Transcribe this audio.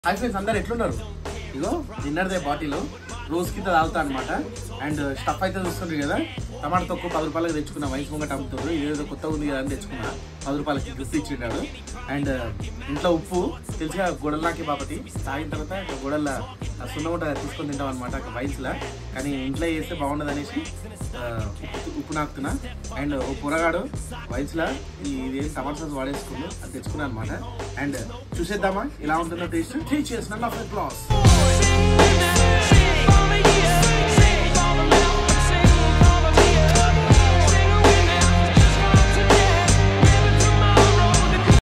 hi friends అందరు ఎట్లున్నారు ఇగో నిన్నటిదే bottle రోజు కింద తాగుతా అనమాట అండ్ స్టఫ్ అయితే చూస్తుండ్రు కదా టమాటా తొక్కు పది రూపాయలకి తెచ్చుకున్నా వయసు ముంగట అమ్ముతుండ్రు ఇదేదో కొత్తగా ఉంది కదా అని తెచ్చుకున్నా పది రూపాయలకి గిఫ్ట్ ఇచ్చిండాడు అండ్ ఇంట్లో ఉప్పు తెలిసిగా గొడవలాకి బాపతి తాగిన తర్వాత ఇక గొడవల సున్నగుంట తీసుకొని తింటాం అనమాట అక్కడ వైన్స్లా కానీ ఇంట్లో చేస్తే బాగుండదు అనేసి ఆ, ఉప్పు ఉప్పు నాకుతున్నా అండ్ ఓ పురగాడు వైన్స్లా ఈ ఇది టమాటా సాస్ వాడేసుకుని అది తెచ్చుకున్నాను అనమాట అండ్ చూసేద్దామా ఇలా ఉంటుందో టేస్ట్ టీ చేసిన ప్లాస్